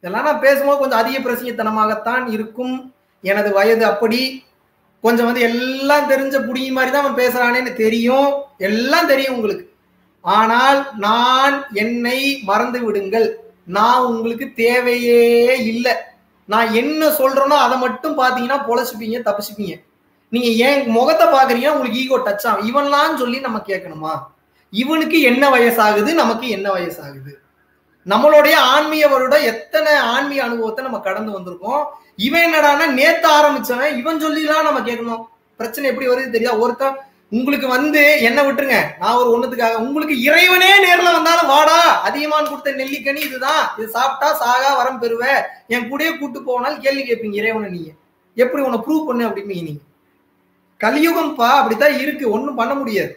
இதெல்லாம் நான் பேசும்போது கொஞ்சம் அதிக பிரசங்கத்தனமாகத்தான் இருக்கும் எனது வயது அப்படி கொஞ்சம் வந்து எல்லாம் தெரிஞ்ச புடி மாதிரி தான் அவன் பேசுறானேன்னு தெரியும் எல்லாம் தெரியும் உங்களுக்கு ஆனால் நான் என்னை மறந்து விடுங்கள் நான் உங்களுக்கு தேவையே இல்லை நான் என்ன சொல்றேனோ அதை மட்டும் பாத்தீங்கன்னா பொழைச்சிப்பீங்க தப்பிச்சுப்பீங்க நீங்க என் முகத்தை பாக்குறீங்கன்னா உங்களுக்கு ஈகோ டச் ஆகும் இவன்லாம் சொல்லி நம்ம கேட்கணுமா இவனுக்கு என்ன வயசாகுது நமக்கு என்ன வயசாகுது நம்மளுடைய ஆன்மீகவரோட எத்தனை ஆன்மீக அனுபவத்தை நம்ம கடந்து வந்திருக்கோம் இவன் என்னடான்னா நேத்து ஆரம்பிச்சவன் இவன் சொல்லிலாம் நம்ம கேட்கணும் பிரச்சனை எப்படி வருது தெரியா ஒருத்தன் உங்களுக்கு வந்து என்ன விட்டுருங்க நான் ஒரு ஒண்ணுத்துக்காக உங்களுக்கு இறைவனே நேர்ல வந்தாலும் வாடா அதிகமான கொடுத்த நெல்லிக்கனி இதுதான் இது சாப்பிட்டா சாகா வரம் பெறுவ என் கூடயே கூட்டு போனாலும் கேள்வி கேட்பீங்க இறைவனை நீங்க எப்படி உன்னை ப்ரூவ் பண்ணு அப்படிம்பீங்க நீங்க கலியுகம்ப்பா அப்படித்தான் இருக்கு ஒண்ணும் பண்ண முடியாது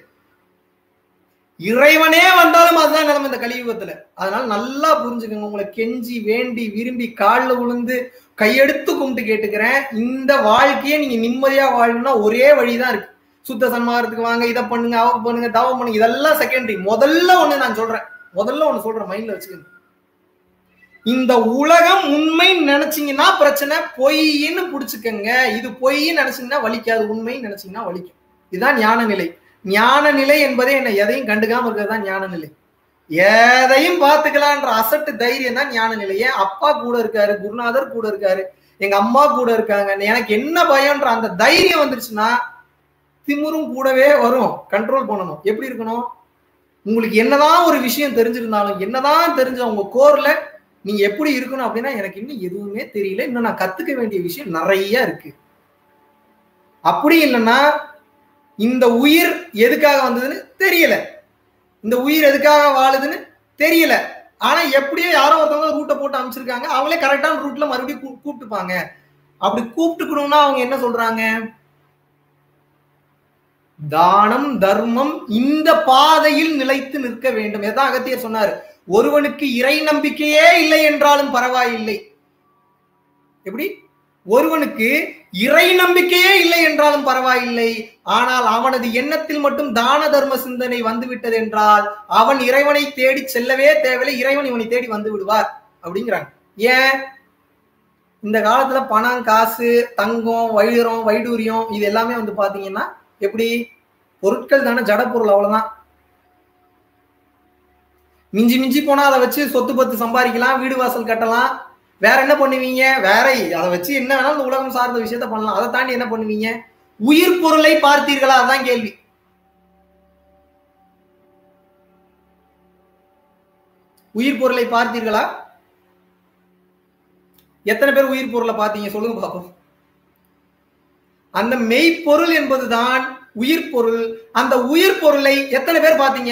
இறைவனே வந்தாலும் அதுதான் நிலைமை இந்த கலியுகத்துல அதனால நல்லா புரிஞ்சுக்கோங்க உங்களை கெஞ்சி வேண்டி விரும்பி காலில் விழுந்து கையெடுத்து கும்பிட்டு கேட்டுக்கிறேன் இந்த வாழ்க்கையை நீங்க நிம்மதியா வாழணும்னா ஒரே வழிதான் இருக்கு சுத்த சன்மார்க்கத்துக்கு வாங்க இதை பண்ணுங்க அவங்க பண்ணுங்க தவம் பண்ணுங்க இதெல்லாம் செகண்டரி முதல்ல ஒண்ணு நான் சொல்றேன் முதல்ல ஒண்ணு சொல்றேன் மைண்ட்ல வச்சுக்கோங்க இந்த உலகம் உண்மை நினைச்சீங்கன்னா பிரச்சனை பொய்ன்னு புடிச்சுக்கங்க இது பொய்ன்னு நினைச்சீங்கன்னா வலிக்காது உண்மைன்னு நினைச்சீங்கன்னா வலிக்கும் இதுதான் ஞான நிலை ஞான நிலை என்பதே என்ன எதையும் கண்டுக்காம இருக்கிறது தான் ஞான நிலை எதையும் பார்த்துக்கலான்ற அசட்டு தைரியம் தான் ஞான நிலை ஏன் அப்பா கூட இருக்காரு குருநாதர் கூட இருக்காரு எங்க அம்மா கூட இருக்காங்க எனக்கு என்ன பயம்ன்ற அந்த தைரியம் வந்துருச்சுன்னா திமுறும் கூடவே வரும் கண்ட்ரோல் பண்ணணும் எப்படி இருக்கணும் உங்களுக்கு என்னதான் ஒரு விஷயம் தெரிஞ்சிருந்தாலும் என்னதான் தெரிஞ்ச உங்க கோர்ல நீங்க எப்படி இருக்கணும் அப்படின்னா எனக்கு இன்னும் எதுவுமே தெரியல இன்னும் நான் கத்துக்க வேண்டிய விஷயம் நிறைய இருக்கு அப்படி இல்லைன்னா இந்த உயிர் எதுக்காக வந்ததுன்னு தெரியல இந்த உயிர் எதுக்காக வாழுதுன்னு தெரியல ஆனா எப்படியோ யாரோ ஒருத்தவங்க ரூட்டை போட்டு அமைச்சிருக்காங்க அவங்களே கரெக்டான ரூட்ல மறுபடியும் கூப்பிட்டுப்பாங்க அப்படி கூப்பிட்டுக்கணும்னா அவங்க என்ன சொல்றாங்க தானம் தர்மம் இந்த பாதையில் நிலைத்து நிற்க வேண்டும் எதான் அகத்தியர் சொன்னார் ஒருவனுக்கு இறை நம்பிக்கையே இல்லை என்றாலும் பரவாயில்லை எப்படி ஒருவனுக்கு இறை நம்பிக்கையே இல்லை என்றாலும் பரவாயில்லை ஆனால் அவனது எண்ணத்தில் மட்டும் தான தர்ம சிந்தனை வந்துவிட்டது என்றால் அவன் இறைவனை தேடி செல்லவே தேவையில்லை இறைவன் இவனை தேடி வந்து விடுவார் அப்படிங்கிறாங்க ஏன் இந்த காலத்துல பணம் காசு தங்கம் வைரம் வைடூரியம் இது எல்லாமே வந்து பாத்தீங்கன்னா எப்படி பொருட்கள் தானே ஜட பொருள் அவ்வளவுதான் மிஞ்சி மிஞ்சி போனா அதை வச்சு சொத்து பத்து சம்பாதிக்கலாம் வீடு வாசல் கட்டலாம் வேற என்ன பண்ணுவீங்க வேற அதை வச்சு என்ன வேணாலும் இந்த உலகம் சார்ந்த விஷயத்த பண்ணலாம் அதை தாண்டி என்ன பண்ணுவீங்க உயிர் பொருளை பார்த்தீர்களா அதான் கேள்வி உயிர் பொருளை பார்த்தீர்களா எத்தனை பேர் உயிர் பொருளை பார்த்தீங்க சொல்லுங்க பாப்போம் அந்த மெய்ப்பொருள் என்பதுதான் உயிர் பொருள் அந்த உயிர் பொருளை எத்தனை பேர் பார்த்தீங்க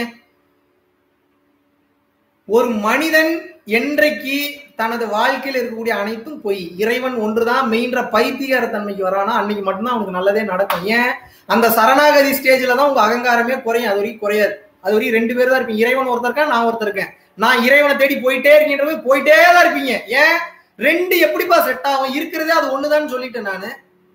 ஒரு மனிதன் என்றைக்கு தனது வாழ்க்கையில் இருக்கக்கூடிய அனைத்தும் பொய் இறைவன் ஒன்றுதான் மெயின்ற பைத்தியகார தன்மைக்கு வரானா அன்னைக்கு மட்டும்தான் அவனுக்கு நல்லதே நடக்கும் ஏன் அந்த சரணாகதி ஸ்டேஜ்ல தான் உங்க அகங்காரமே குறையும் அது வரைக்கும் குறையாது அது வரைக்கும் ரெண்டு பேர் தான் இருப்பீங்க இறைவன் ஒருத்தர் இருக்கேன் நான் ஒருத்தர் இருக்கேன் நான் இறைவனை தேடி போயிட்டே இருக்கேன்றது போயிட்டே தான் இருப்பீங்க ஏன் ரெண்டு எப்படிப்பா செட் ஆகும் இருக்கிறதே அது ஒண்ணுதான் சொல்லிட்டேன் நானு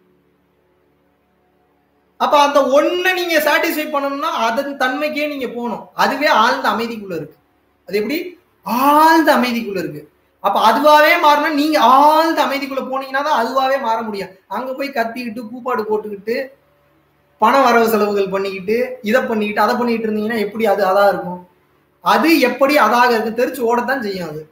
அப்ப அந்த ஒண்ணை நீங்க சாட்டிஸ்ஃபை பண்ணணும்னா அதன் தன்மைக்கே நீங்க போகணும் அதுவே ஆழ்ந்த அமைதிக்குள்ள இருக்கு அது எப்படி ஆழ்ந்த அமைதிக்குள்ள இருக்கு அப்ப அதுவாவே மாறணும் நீங்க ஆழ்ந்த அமைதிக்குள்ள போனீங்கன்னா தான் அதுவாவே மாற முடியும் அங்க போய் கத்திக்கிட்டு கூப்பாடு போட்டுக்கிட்டு பண வரவு செலவுகள் பண்ணிக்கிட்டு இதை பண்ணிக்கிட்டு அதை பண்ணிக்கிட்டு இருந்தீங்கன்னா எப்படி அது அதா இருக்கும் அது எப்படி அதாக இருக்கு தெரிச்சு ஓடத்தான் செய்யும் அது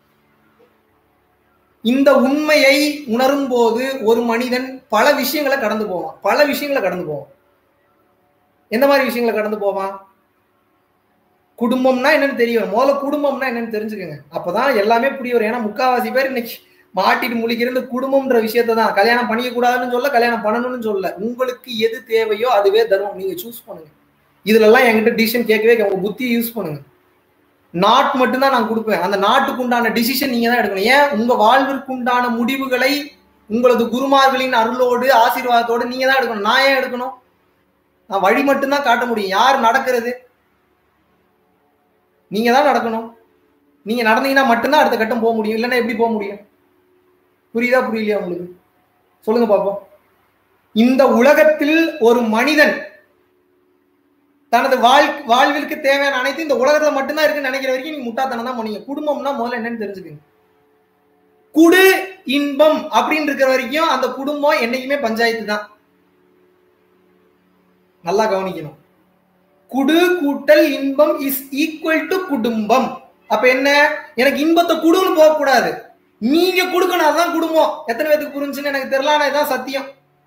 இந்த உண்மையை உணரும் போது ஒரு மனிதன் பல விஷயங்களை கடந்து போவான் பல விஷயங்களை கடந்து போவான் எந்த மாதிரி விஷயங்களை கடந்து போவான் குடும்பம்னா என்னன்னு தெரியும் முதல்ல குடும்பம்னா என்னன்னு தெரிஞ்சுக்கோங்க அப்பதான் எல்லாமே புரிய வரும் ஏன்னா முக்காவாசி பேர் இன்னைக்கு மாட்டிட்டு முழிக்கிற இந்த குடும்பம்ன்ற விஷயத்த தான் கல்யாணம் பண்ணிக்க கூடாதுன்னு சொல்ல கல்யாணம் பண்ணணும்னு சொல்ல உங்களுக்கு எது தேவையோ அதுவே தர்மம் நீங்க சூஸ் பண்ணுங்க இதுல எல்லாம் என்கிட்ட டிசிஷன் கேட்கவே உங்க புத்தியை யூஸ் பண்ணுங்க நாட் மட்டும்தான் நான் கொடுப்பேன் அந்த நாட்டுக்கு உண்டான டிசிஷன் நீங்க தான் எடுக்கணும் ஏன் உங்க வாழ்விற்கு உண்டான முடிவுகளை உங்களது குருமார்களின் அருளோடு ஆசீர்வாதத்தோடு நீங்க தான் எடுக்கணும் நான் ஏன் எடுக்கணும் நான் வழி மட்டும்தான் காட்ட முடியும் யார் நடக்கிறது நீங்க தான் நடக்கணும் நீங்க நடந்தீங்கன்னா மட்டும்தான் அடுத்த கட்டம் போக முடியும் இல்லைன்னா எப்படி போக முடியும் புரியுதா புரியலையா உங்களுக்கு சொல்லுங்க பாப்போம் இந்த உலகத்தில் ஒரு மனிதன் தனது வாழ் வாழ்விற்கு தேவையான அனைத்து இந்த உலகத்துல மட்டும்தான் இருக்குன்னு நினைக்கிற வரைக்கும் நீங்க முட்டாத்தனம் தான் பண்ணீங்க குடும்பம்னா முதல்ல என்னன்னு தெரிஞ்சுக்கங்க குடு இன்பம் அப்படின்னு இருக்கிற வரைக்கும் அந்த குடும்பம் என்னைக்குமே பஞ்சாயத்து தான் நல்லா கவனிக்கணும் குடு கூட்டல் இன்பம் இஸ் ஈக்குவல் டு குடும்பம் அப்ப என்ன எனக்கு இன்பத்தை குடுன்னு போக கூடாது நீங்க கொடுக்கணும் அதுதான் குடும்பம் எத்தனை பேருக்கு புரிஞ்சுன்னு எனக்கு தெரியல ஆனா இதான் சத்தியம்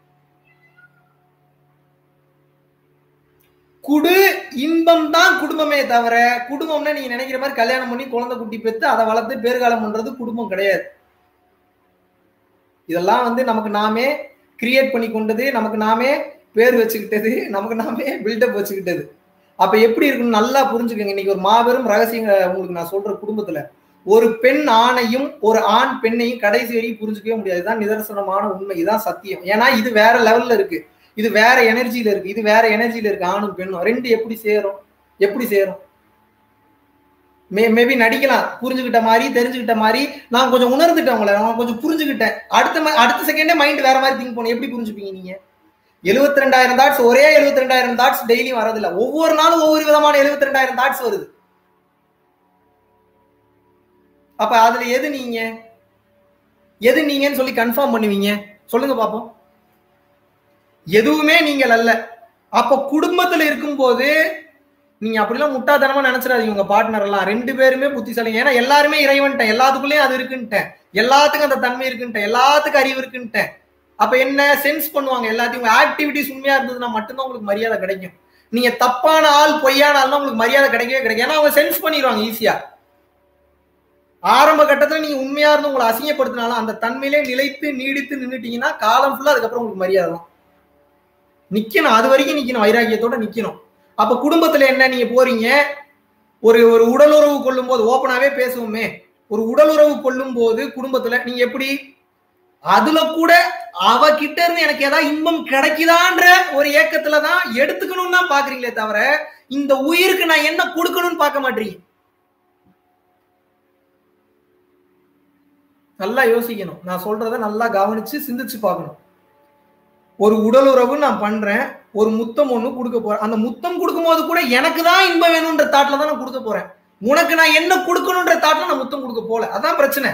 குடு இன்பம் தான் குடும்பமே தவிர குடும்பம்னா நீங்க நினைக்கிற மாதிரி கல்யாணம் பண்ணி குழந்தை குட்டி பெத்து அதை வளர்த்து பேர்காலம் பண்றது குடும்பம் கிடையாது இதெல்லாம் வந்து நமக்கு நாமே கிரியேட் பண்ணி கொண்டது நமக்கு நாமே பேர் வச்சுக்கிட்டது நமக்கு நாமே பில்டப் வச்சுக்கிட்டது அப்ப எப்படி இருக்குன்னு நல்லா புரிஞ்சுக்கோங்க இன்னைக்கு ஒரு மாபெரும் ரகசியம் உங்களுக்கு நான் சொல்ற குடும்பத்துல ஒரு பெண் ஆணையும் ஒரு ஆண் பெண்ணையும் கடைசி வரைக்கும் புரிஞ்சுக்கவே முடியாது இதுதான் நிதர்சனமான உண்மை இதுதான் சத்தியம் ஏன்னா இது வேற லெவல்ல இருக்கு இது வேற எனர்ஜியில இருக்கு இது வேற எனர்ஜியில இருக்கு ஆணும் பெண்ணும் ரெண்டு எப்படி சேரும் எப்படி சேரும் மே மேபி நடிக்கலாம் புரிஞ்சுக்கிட்ட மாதிரி தெரிஞ்சுக்கிட்ட மாதிரி நான் கொஞ்சம் உணர்ந்துட்டேன் உங்களை நான் கொஞ்சம் புரிஞ்சுக்கிட்டேன் அடுத்த அடுத்த செகண்டே மைண்ட் வேற மாதிரி திங்க் பண்ணும் எப்படி புரிஞ்சுப்பீங்க நீங்க எழுபத்தி ரெண்டாயிரம் தாட்ஸ் ஒரே எழுபத்தி ரெண்டாயிரம் தாட்ஸ் டெய்லியும் வரதில்ல ஒவ்வொரு நாளும் ஒவ்வொரு விதமான எழுபத்தி ரெண்டாயிரம் தாட்ஸ் வருது அப்ப அதுல எது நீங்க எது நீங்கன்னு சொல்லி கன்ஃபார்ம் பண்ணுவீங்க சொல்லுங்க பாப்போம் எதுவுமே நீங்கள் அல்ல அப்ப குடும்பத்துல இருக்கும்போது நீங்க அப்படிலாம் முட்டாத்தனமா நினைச்சிடாதீங்க உங்க பார்ட்னர் எல்லாம் ரெண்டு பேருமே புத்திசாலிங்க ஏன்னா எல்லாருமே இறைவன்ட்டேன் எல்லாத்துக்குள்ளேயும் அது இருக்குன்ட்டேன் எல்லாத்துக்கும் அந்த தன்மை இருக்குன்ட்டேன் எல்லாத்துக்கும் அறிவு இருக்குன்ட்டேன் அப்ப என்ன சென்ஸ் பண்ணுவாங்க எல்லாத்தையும் உங்க ஆக்டிவிட்டிஸ் உண்மையா இருந்ததுன்னா மட்டும்தான் உங்களுக்கு மரியாதை கிடைக்கும் நீங்க தப்பான ஆள் பொய்யான ஆள்னா உங்களுக்கு மரியாதை கிடைக்கவே கிடைக்கும் ஏன்னா அவங்க சென்ஸ் பண்ணிடுவாங்க ஈஸியா ஆரம்ப கட்டத்துல நீங்க உண்மையா இருந்து உங்களை அசிங்கப்படுத்தினாலும் அந்த தன்மையிலே நிலைத்து நீடித்து நின்றுட்டீங்கன்னா காலம் ஃபுல்லா அதுக்கப்புறம் உங்களுக்கு மரியாதை தான் நிக்கணும் அது வரைக்கும் நிக்கணும் வைராக்கியத்தோட நிக்கணும் அப்ப குடும்பத்துல என்ன நீங்க போறீங்க ஒரு ஒரு உடலுறவு கொள்ளும் போது ஓப்பனாவே பேசுவோமே ஒரு உடலுறவு கொள்ளும் போது குடும்பத்துல நீங்க எப்படி அதுல கூட அவ கிட்ட இருந்து எனக்கு ஏதாவது இன்பம் கிடைக்குதான்ற ஒரு ஏக்கத்துல தான் எடுத்துக்கணும்னு தான் பாக்குறீங்களே தவிர இந்த உயிருக்கு நான் என்ன கொடுக்கணும்னு பார்க்க மாட்டீங்க நல்லா யோசிக்கணும் நான் சொல்றத நல்லா கவனிச்சு சிந்திச்சு பார்க்கணும் ஒரு உடல் உறவு நான் பண்றேன் ஒரு முத்தம் ஒண்ணு கொடுக்க போறேன் அந்த முத்தம் கொடுக்கும் போது கூட எனக்கு தான் இன்பம் வேணும்ன்ற தாட்ல தான் நான் கொடுக்க போறேன் உனக்கு நான் என்ன கொடுக்கணும்ன்ற தாட்ல நான் முத்தம் கொடுக்க போல அதான் பிரச்சனை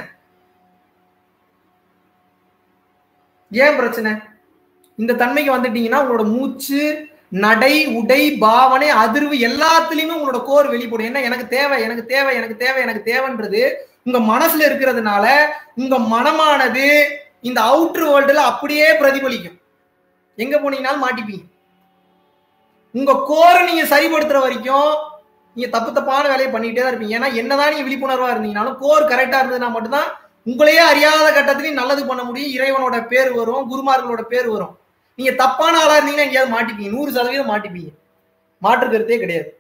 ஏன் பிரச்சனை இந்த தன்மைக்கு வந்துட்டீங்கன்னா உங்களோட மூச்சு நடை உடை பாவனை அதிர்வு எல்லாத்துலயுமே உங்களோட கோர் வெளிப்படும் என்ன எனக்கு தேவை எனக்கு தேவை எனக்கு தேவை எனக்கு தேவைன்றது உங்க மனசுல இருக்கிறதுனால உங்க மனமானது இந்த அவுட்ரு வேர்ல்டுல அப்படியே பிரதிபலிக்கும் எங்க போனீங்கனாலும் மாட்டிப்பீங்க உங்க கோரை நீங்க சரிப்படுத்துற வரைக்கும் நீங்க தப்பு தப்பான வேலையை பண்ணிட்டே தான் இருப்பீங்க ஏன்னா என்னதான் நீங்க விழிப்புணர்வா இருந்தீங்கனாலும் கோர் கரெக்டா இருந்ததுன்னா மட்டும்தான் உங்களையே அறியாத கட்டத்திலையும் நல்லது பண்ண முடியும் இறைவனோட பேர் வரும் குருமார்களோட பேர் வரும் நீங்க தப்பான ஆளா இருந்தீங்கன்னா எங்கேயாவது மாட்டிப்பீங்க நூறு சதவீதம் மாட்டிப்பீங்க மாற்று கருத்தே கிடையாது